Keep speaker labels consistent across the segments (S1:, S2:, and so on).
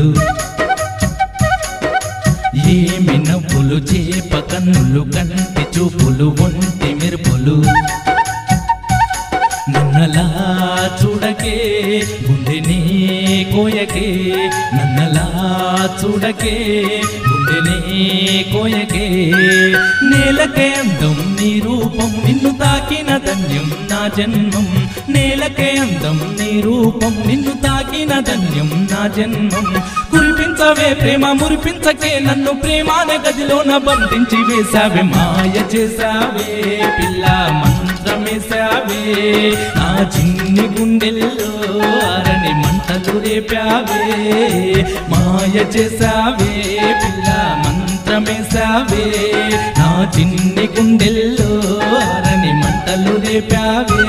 S1: మెరుపులు ఏమి నవ్వులు చేప కన్నులు కంటి చూపులు ఒంటి మెరుపులు నన్నలా చూడకే గుండెనే కోయకే నన్నలా చూడకే గుండెనే కోయకే నేలకే అందం నీ రూపం నిన్ను తాకిన ధన్యం నా జన్మం నేలకే అందం నీ రూపం నిన్ను తాకిన ధన్యం నా జన్మం కురిపించవే ప్రేమ మురిపించకే నన్ను ప్రేమాన గదిలోన బంధించి వేసావే మాయ చేసావే పిల్ల మంత్రమేసావే నా చిన్ని గుండెల్లో అరణి మంటలు రేపావే మాయ చేసావే పిల్ల మంత్రమేసావే నా చిన్ని గుండెల్లో అరణి మంటలు రేపావే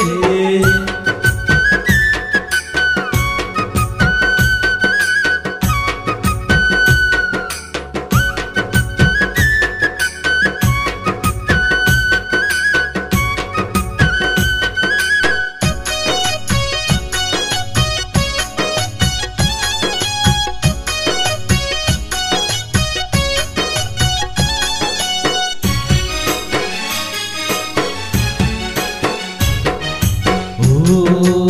S1: ఓ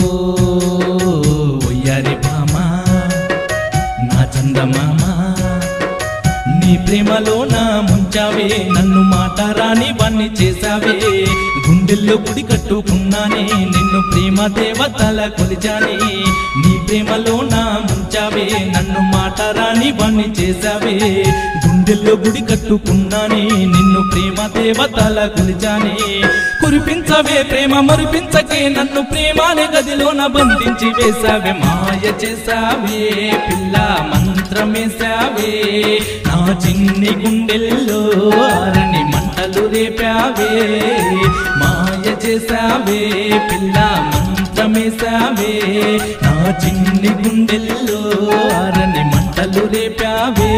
S1: ఒయ్యారి భామ నా చందమామ నీ ప్రేమలో నా ముంచావే నన్ను మాట రాని వన్ని చేసావే గుండెల్లో గుడి కట్టుకున్నానే నిన్ను ప్రేమ దేవతల కొలిచానే నీ ప్రేమలో నా ముంచావే నన్ను మాట రాని వన్ని చేసావే గుండెల్లో గుడి కట్టుకున్నానే నిన్ను ప్రేమ దేవతల కొలిచానే కురిపించవే ప్రేమ మరిపించకే నన్ను ప్రేమానే గదిలోన బంధించి వేసావే మాయ చేసావే పిల్ల మంత్రమేసావే నా చిన్ని గుండెల్లో అరణి మంటలు రేపావే మాయ చేసావే పిల్ల మంత్రమేసావే నా చిన్ని గుండెల్లో అరణి మంటలు రేపావే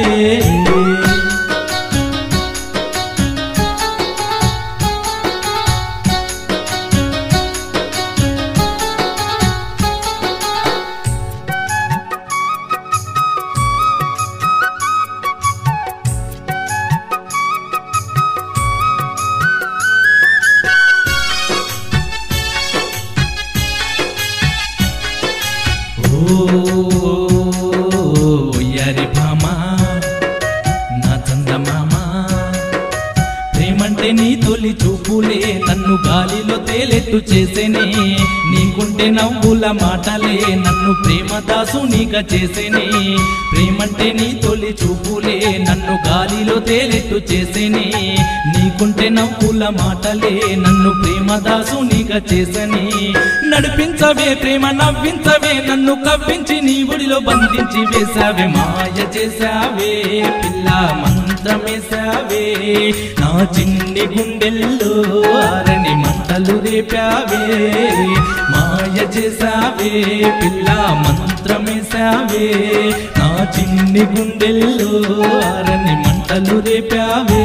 S1: ఓయ్యారి భామ నా చందమామ ప్రేమంటే నీ తొలి చూపులే నన్ను గాలిలో తేలెట్టు చేసేనే నీకుంటే నవ్వుల మాటలే నన్ను ప్రేమ దాసునిగా చేసేనే ప్రేమంటే నీ తొలి చూపులే నన్ను గాలిలో తేలెట్టు చేసేనే నీకుంటే నవ్వుల మాటలే నన్ను ప్రేమ దాసునిగా చేసని నడిపించవే ప్రేమ నవ్వించవే నన్ను కవ్వించి నీ ఒడిలో బంధించి వేసావే మాయ చేసావే పిల్ల మంత్రమేసావే నా చిన్ని గుండెల్లో అరణి మంటలు రేపావే మాయ చేసావే పిల్ల మంత్రమేసావే నా చిన్ని గుండెల్లో అరణి మంటలు రేపావే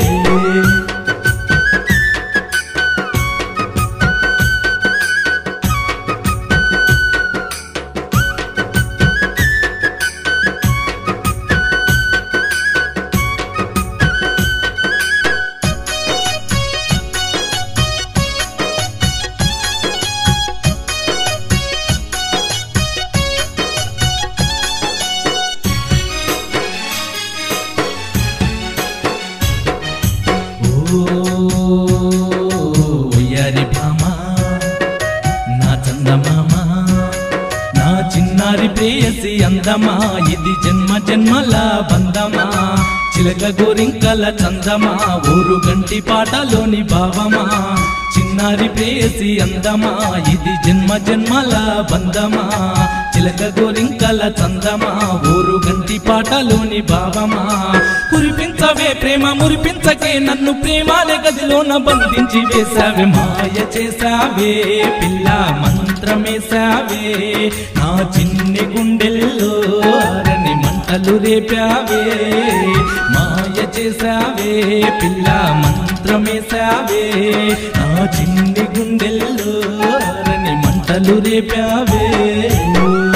S1: ఓయ్యారి భామ నా చందమామ నా చిన్నారి ప్రేయసి అందమా ఇది జన్మ జన్మల బంధమా చిలక గోరింకల చందమా ఊరు గంటి పాటలోని భావమా చిన్నారి ప్రేయసి అందమా ఇది జన్మ జన్మల బంధమా చిలక గోరింకల చందమా ఊరు గంటి పాటలోని భావమా కురిపించవే ప్రేమ మురిపించకే నన్ను ప్రేమాలే గదిలోన బంధించి వేసావే మాయ చేసావే పిల్ల మంత్రమేసావే నా చిన్ని గుండెల్లో అరణి మంటలు రేపావే మాయ చేసావే పిల్ల మంత్రమేసావే నా చిన్ని గుండెల్లో అరణి మంటలు రేపావే